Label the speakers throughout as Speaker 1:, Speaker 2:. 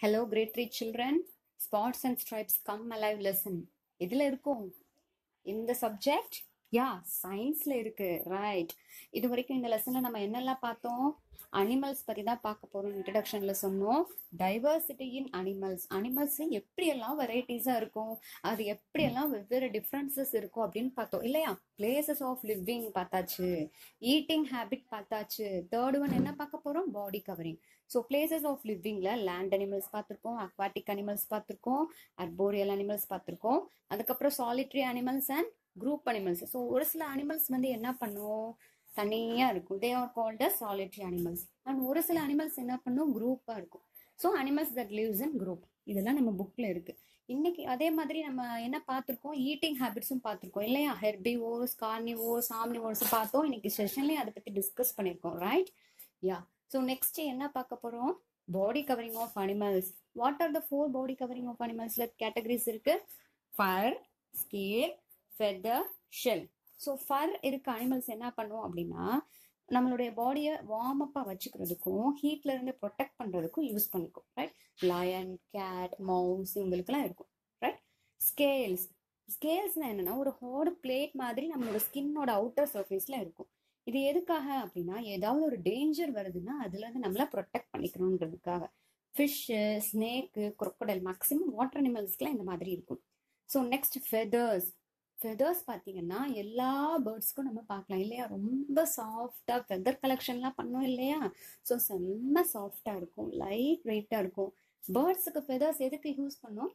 Speaker 1: Hello, grade 3 children. Spots and stripes come alive lesson. இதுல இருக்கும் இந்த சப்ஜெக்ட் யா சயின்ஸ்ல இருக்கு ரைட் இது வரைக்கும் இந்த லெசன்ல நம்ம என்னெல்லாம் பார்த்தோம் அனிமல்ஸ் பத்தி தான் பார்க்க போறோம் இன்ட்ரடக்ஷன்ல சொன்னோம் டைவர்சிட்டி இன் அனிமல்ஸ் அனிமல்ஸ் எப்படியெல்லாம் வெரைட்டிஸா இருக்கும் அது எப்படியெல்லாம் வெவ்வேறு டிஃப்ரென்சஸ் இருக்கும் அப்படின்னு பார்த்தோம் இல்லையா பிளேசஸ் ஆஃப் லிவிங் பார்த்தாச்சு ஈட்டிங் ஹேபிட் பார்த்தாச்சு தேர்ட் ஒன் என்ன பார்க்க போறோம் body covering so places of லிவிங்ல லேண்ட் அனிமல்ஸ் பார்த்துருக்கோம் அக்வாட்டிக் அனிமல்ஸ் பார்த்துருக்கோம் அர்போரியல் அனிமல்ஸ் பார்த்துருக்கோம் அதுக்கப்புறம் solitary animals and group animals so ஒரு சில அனிமல்ஸ் வந்து என்ன பண்ணும் தனியா இருக்கும் they are called as solitary animals and ஒரு சில அனிமல்ஸ் என்ன பண்ணும் குரூப்பா இருக்கும் so animals that lives in group இதெல்லாம் நம்ம புக்ல இருக்கு இன்னைக்கு அதே மாதிரி நம்ம என்ன பார்த்துருக்கோம் ஈட்டிங் ஹேபிட்ஸும் பார்த்துருக்கோம் இல்லையா ஹெர்பிவோர்ஸ் கார்னிவோர்ஸ் ஆம்னிவோர்ஸ் பார்த்தோம் இன்னைக்கு செஷன்லயும் அதை பத்தி டிஸ்கஸ் பண்ணியிருக்கோம் ரைட் யா ஸோ நெக்ஸ்ட் என்ன பார்க்க போறோம் body covering of animals what are the four body covering of அனிமல்ஸ்ல கேட்டகரிஸ் இருக்கு fur scale feather shell so fur இருக்க அனிமல்ஸ் என்ன பண்ணுவோம் அப்படின்னா நம்மளுடைய பாடியை வார்ம் அப்பாக வச்சுக்கிறதுக்கும் ஹீட்ல இருந்து ப்ரொடெக்ட் பண்ணுறதுக்கும் யூஸ் பண்ணிக்கும் ரைட் லயன் கேட் மவுஸ் இவங்களுக்குலாம் இருக்கும் ரைட் ஸ்கேல்ஸ் ஸ்கேல்ஸ்னா என்னன்னா ஒரு ஹார்டு பிளேட் மாதிரி நம்மளோட ஸ்கின்னோட அவுட்டர் சர்ஃபேஸ்ல இருக்கும் இது எதுக்காக அப்படின்னா ஏதாவது ஒரு டேஞ்சர் வருதுன்னா அதுல இருந்து நம்மள ப்ரொடெக்ட் பண்ணிக்கணுன்றதுக்காக fish snake crocodile maximum water அனிமல்ஸ்க்குலாம் இந்த மாதிரி இருக்கும் ஸோ நெக்ஸ்ட் ஃபெதர்ஸ் ஃபெதர்ஸ் பார்த்தீங்கன்னா எல்லா பேர்ட்ஸ்க்கும் நம்ம பார்க்கலாம் இல்லையா ரொம்ப சாஃப்டாக ஃபெதர் கலெக்ஷன்லாம் பண்ணோம் இல்லையா ஸோ செம்ம சாஃப்டாக இருக்கும் லைட் வெயிட்டாக இருக்கும் பேர்ட்ஸுக்கு ஃபெதர்ஸ் எதுக்கு யூஸ் பண்ணோம்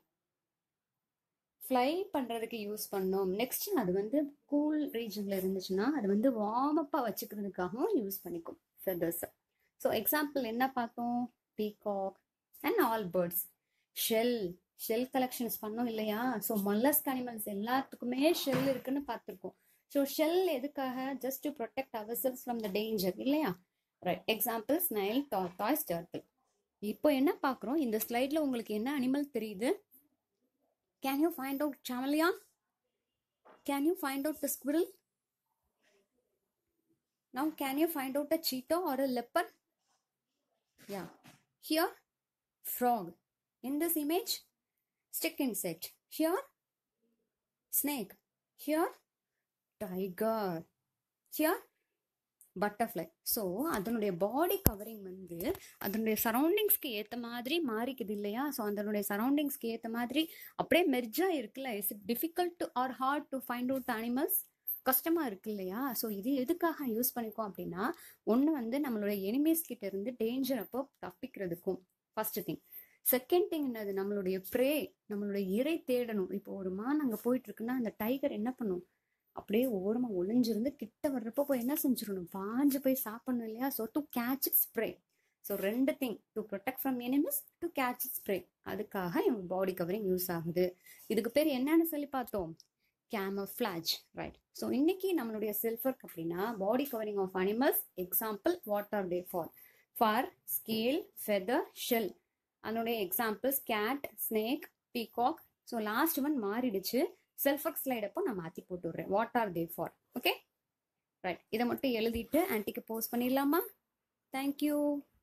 Speaker 1: ஃப்ளை பண்ணுறதுக்கு யூஸ் பண்ணோம் நெக்ஸ்ட் அது வந்து கூல் ரீஜன்ல இருந்துச்சுன்னா அது வந்து வார்ம் அப்பாக வச்சுக்கிறதுக்காகவும் யூஸ் பண்ணிக்கும் ஃபெதர்ஸ் ஸோ எக்ஸாம்பிள் என்ன பார்த்தோம் peacock and all birds shell shell collections பண்ணோம் இல்லையா ஸோ மல்லஸ்க் அனிமல்ஸ் எல்லாத்துக்குமே ஷெல் இருக்குன்னு பார்த்துருக்கோம் ஸோ ஷெல் எதுக்காக just to protect our cells from the danger இல்லையா right example snail tortoise turtle இப்போ என்ன பார்க்குறோம் இந்த ஸ்லைட்ல உங்களுக்கு என்ன அனிமல் தெரியுது can you find out chameleon can you find out the squirrel now can you find out a cheetah or a leopard yeah here frog in this image stick insect here snake here tiger here butterfly so அதனுடைய body covering வந்து அதனுடைய சரௌண்டிங்ஸ்க்கு ஏற்ற மாதிரி மாறிக்குது இல்லையா so அதனுடைய சரௌண்டிங்ஸ்க்கு ஏற்ற மாதிரி அப்படியே மெர்ஜா இருக்குல்ல is it difficult to or hard to find out animals கஷ்டமா இருக்கு இல்லையா ஸோ இது எதுக்காக யூஸ் பண்ணிக்கோம் அப்படின்னா ஒன்று வந்து நம்மளுடைய எனிமீஸ் கிட்ட இருந்து டேஞ்சர் அப்போ தப்பிக்கிறதுக்கும் ஃபர்ஸ்ட் திங் செகண்ட் திங் என்னது நம்மளுடைய ப்ரே நம்மளுடைய இறை தேடணும் இப்போ ஒரு மான் அங்கே போயிட்டு இருக்குன்னா அந்த டைகர் என்ன பண்ணும் அப்படியே ஓரமா ஒளிஞ்சிருந்து கிட்ட வர்றப்போ போய் என்ன செஞ்சிடணும் பாஞ்சு போய் சாப்பிடணும் இல்லையா so to catch its prey so ரெண்டு thing to protect from enemies to catch its prey அதுக்காக இவங்க பாடி கவரிங் யூஸ் ஆகுது இதுக்கு பேர் என்னன்னு சொல்லி பார்த்தோம் கேமஃபிளாஜ் ரைட் ஸோ இன்னைக்கு நம்மளுடைய செல்ஃப் ஒர்க் அப்படின்னா body covering of animals example what are they fur fur scale feather shell அதனுடைய examples cat snake peacock so last one மாறிடுச்சு செல்ஃபக் ஸ்லைட் அப்போ நான் மாற்றி போட்டு விடுறேன் what are they for okay right இதை மட்டும் எழுதிட்டு ஆன்ட்டிக்கு போஸ்ட் பண்ணிடலாமா தேங்க்யூ